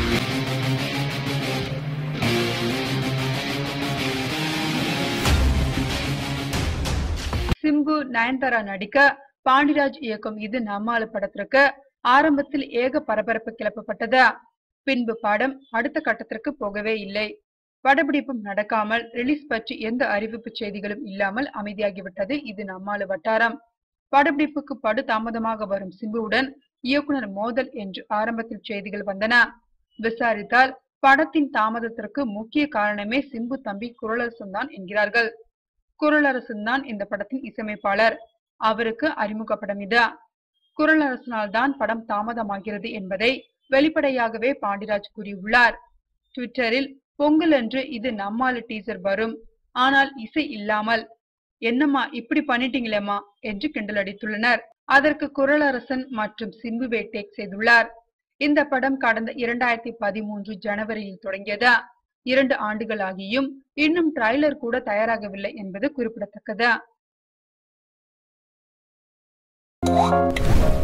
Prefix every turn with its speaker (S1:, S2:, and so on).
S1: சிம்பு நயன்தாரா நடிக்க பாண்டிராஜ் இயக்கும் இது நம்மால படத்திற்கு ஆரம்பத்தில் ஏக பரபரப்பு கிளப்பப்பட்டது பின்பு படம் அடுத்த கட்டத்திற்கு போகவே இல்லை படப்பிடிப்பும் நடக்காமல் ரிலீஸ் பற்றி எந்த அறிவிப்பு செய்திகளும் இல்லாமல் அமைதியாகிவிட்டது இது நம்மால வட்டாரம் படப்பிடிப்புக்கு படு தாமதமாக வரும் சிம்புவுடன் இயக்குனர் மோதல் என்று ஆரம்பத்தில் செய்திகள் வந்தன விசாரித்தால் படத்தின் தாமதத்திற்கு முக்கிய காரணமே சிம்பு தம்பி குரலரசன் தான் என்கிறார்கள் குரலரசன் தான் இந்த படத்தின் இசையமைப்பாளர் அவருக்கு அறிமுக படம் இது குரலரசனால் தான் படம் தாமதமாகிறது என்பதை வெளிப்படையாகவே பாண்டிராஜ் கூறியுள்ளார் ட்விட்டரில் பொங்கல் அன்று இது நம்மால டீசர் வரும் ஆனால் இசை இல்லாமல் என்னம்மா இப்படி பண்ணிட்டீங்களேம்மா என்று கிண்டல் அடித்துள்ளனர் அதற்கு குரலரசன் மற்றும் சிம்புவே டேக் செய்துள்ளார் இந்த படம் கடந்த இரண்டாயிரத்தி பதிமூன்று ஜனவரியில் தொடங்கியது இரண்டு ஆண்டுகளாகியும் இன்னும் ட்ரைலர் கூட தயாராகவில்லை என்பது குறிப்பிடத்தக்கது